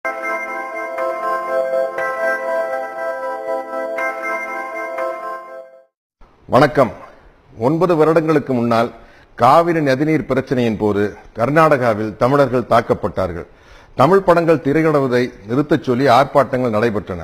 வணக்கம் ஒன்பது வருடங்களுக்கு முன்னால் காவிரி நதிநீர் பிரச்சனையின் போது கர்நாடகாவில் தமிழர்கள் தாக்கப்பட்டார்கள் தமிழ் படங்கள் திரையிடுவதை நிறுத்தச் சொல்லி ஆர்ப்பாட்டங்கள் நடைபெற்றன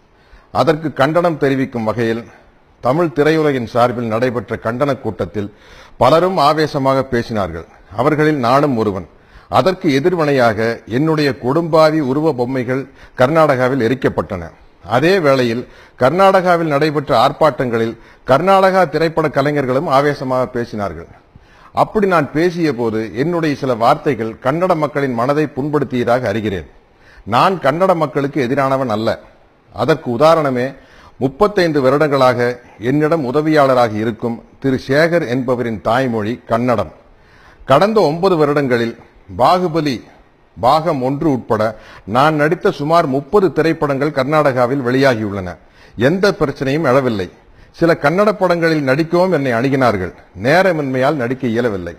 அதற்கு கண்டனம் தெரிவிக்கும் வகையில் தமிழ் திரையுலகின் சார்பில் நடைபெற்ற கண்டன கூட்டத்தில் பலரும் ஆவேசமாக பேசினார்கள் அவர்களில் நானும் ஒருவன் அதற்கு எதிர்வினையாக என்னுடைய கொடும்பாவி உருவ பொம்மைகள் கர்நாடகாவில் எரிக்கப்பட்டன அதே வேளையில் கர்நாடகாவில் நடைபெற்ற ஆர்ப்பாட்டங்களில் கர்நாடகா திரைப்பட கலைஞர்களும் ஆவேசமாக பேசினார்கள் அப்படி நான் பேசிய போது என்னுடைய சில வார்த்தைகள் கன்னட மக்களின் மனதை புண்படுத்தியதாக அறிகிறேன் நான் கன்னட மக்களுக்கு எதிரானவன் அல்ல அதற்கு உதாரணமே முப்பத்தைந்து வருடங்களாக என்னிடம் உதவியாளராக இருக்கும் திரு சேகர் என்பவரின் தாய்மொழி கன்னடம் கடந்த ஒன்பது வருடங்களில் பாகுபலி பாகம் ஒன்று உட்பட நான் நடித்த சுமார் முப்பது திரைப்படங்கள் கர்நாடகாவில் வெளியாகியுள்ளன எந்த பிரச்சனையும் எழவில்லை சில கன்னட படங்களில் நடிக்கவும் என்னை அணுகினார்கள் நேரமின்மையால் நடிக்க இயலவில்லை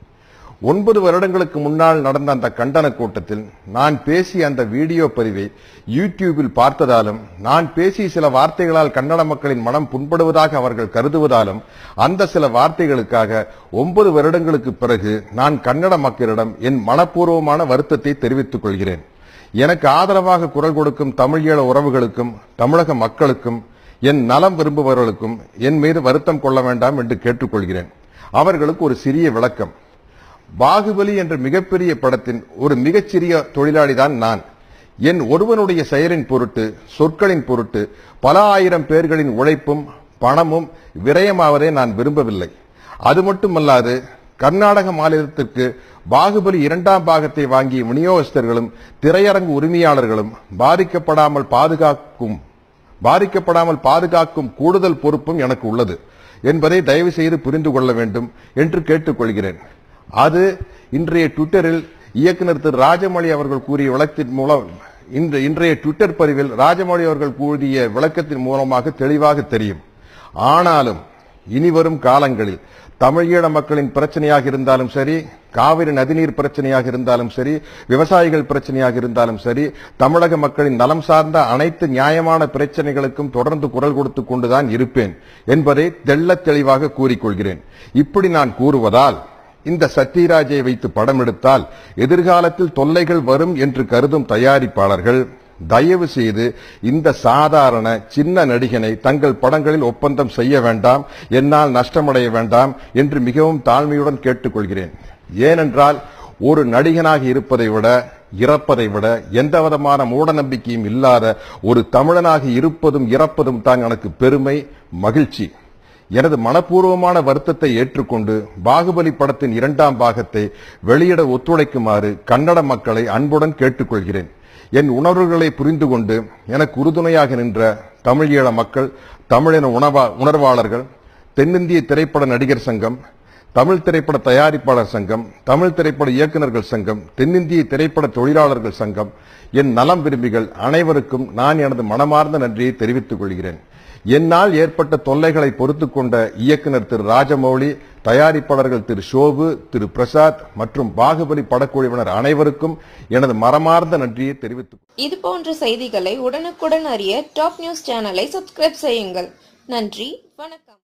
ஒன்பது வருடங்களுக்கு முன்னால் நடந்த அந்த கண்டன கூட்டத்தில் நான் பேசிய அந்த வீடியோ பதிவை யூடியூபில் பார்த்ததாலும் நான் பேசிய சில வார்த்தைகளால் கன்னட மக்களின் மனம் புண்படுவதாக அவர்கள் கருதுவதாலும் அந்த சில வார்த்தைகளுக்காக ஒன்பது வருடங்களுக்கு பிறகு நான் கன்னட மக்களிடம் என் மனப்பூர்வமான வருத்தத்தை தெரிவித்துக் கொள்கிறேன் எனக்கு ஆதரவாக குரல் கொடுக்கும் தமிழீழ உறவுகளுக்கும் தமிழக மக்களுக்கும் என் நலம் விரும்புபவர்களுக்கும் என் மீது வருத்தம் கொள்ள வேண்டாம் என்று கேட்டுக்கொள்கிறேன் அவர்களுக்கு ஒரு சிறிய விளக்கம் பாகுபலி என்ற மிகப்பெரிய படத்தின் ஒரு மிகச்சிறிய தொழிலாளிதான் நான் என் ஒருவனுடைய செயலின் பொருட்டு சொற்களின் பொருட்டு பல ஆயிரம் பேர்களின் உழைப்பும் பணமும் விரயமாவதை நான் விரும்பவில்லை அது மட்டுமல்லாது கர்நாடக மாநிலத்திற்கு பாகுபலி இரண்டாம் பாகத்தை வாங்கிய விநியோகஸ்தர்களும் திரையரங்கு உரிமையாளர்களும் பாதிக்கப்படாமல் பாதுகாக்கும் பாதிக்கப்படாமல் பாதுகாக்கும் கூடுதல் பொறுப்பும் எனக்கு உள்ளது என்பதை தயவு செய்து புரிந்து கொள்ள வேண்டும் என்று கேட்டுக்கொள்கிறேன் அது இன்றைய ட்விட்டரில் இயக்குனர் திரு ராஜமௌழி அவர்கள் கூறிய விளக்கத்தின் மூலம் இன்று இன்றைய ட்விட்டர் பதிவில் ராஜமௌழி அவர்கள் கூறிய விளக்கத்தின் மூலமாக தெளிவாக தெரியும் ஆனாலும் இனிவரும் காலங்களில் தமிழீழ மக்களின் பிரச்சனையாக இருந்தாலும் சரி காவிரி நதிநீர் பிரச்சனையாக இருந்தாலும் சரி விவசாயிகள் பிரச்சனையாக இருந்தாலும் சரி தமிழக மக்களின் நலம் சார்ந்த அனைத்து நியாயமான பிரச்சனைகளுக்கும் தொடர்ந்து குரல் கொடுத்து கொண்டுதான் இருப்பேன் என்பதை தெள்ளத் தெளிவாக கூறிக்கொள்கிறேன் இப்படி நான் கூறுவதால் இந்த சத்யராஜை வைத்து படம் எடுத்தால் எதிர்காலத்தில் தொல்லைகள் வரும் என்று கருதும் தயாரிப்பாளர்கள் தயவு செய்து இந்த சாதாரண சின்ன நடிகனை தங்கள் படங்களில் ஒப்பந்தம் செய்ய வேண்டாம் என்னால் நஷ்டமடைய வேண்டாம் என்று மிகவும் தாழ்மையுடன் கேட்டுக்கொள்கிறேன் ஏனென்றால் ஒரு நடிகனாக இருப்பதை விட இறப்பதை விட எந்த விதமான மூட நம்பிக்கையும் இல்லாத ஒரு தமிழனாக இருப்பதும் இறப்பதும் தான் எனக்கு பெருமை மகிழ்ச்சி எனது மனப்பூர்வமான வருத்தத்தை ஏற்றுக்கொண்டு பாகுபலி படத்தின் இரண்டாம் பாகத்தை வெளியிட ஒத்துழைக்குமாறு கன்னட மக்களை அன்புடன் கேட்டுக்கொள்கிறேன் என் உணர்வுகளை புரிந்து கொண்டு எனக்கு உறுதுணையாக நின்ற தமிழீழ மக்கள் தமிழின உணவா உணர்வாளர்கள் தென்னிந்திய திரைப்பட நடிகர் சங்கம் தமிழ் திரைப்பட தயாரிப்பாளர் சங்கம் தமிழ் திரைப்பட இயக்குநர்கள் சங்கம் தென்னிந்திய திரைப்பட தொழிலாளர்கள் சங்கம் என் நலம் விரும்பிகள் அனைவருக்கும் நான் எனது மனமார்ந்த நன்றியை தெரிவித்துக் கொள்கிறேன் என்னால் ஏற்பட்ட தொல்லைகளை பொறுத்துக் கொண்ட இயக்குனர் திரு ராஜமௌழி தயாரிப்பாளர்கள் திரு ஷோபு திரு பிரசாத் மற்றும் பாகுபலி படக்குழுவினர் அனைவருக்கும் எனது மரமார்ந்த நன்றியை தெரிவித்துக் இது போன்ற செய்திகளை உடனுக்குடன் அறிய டாப் நியூஸ் சேனலை சப்ஸ்கிரைப் செய்யுங்கள் நன்றி வணக்கம்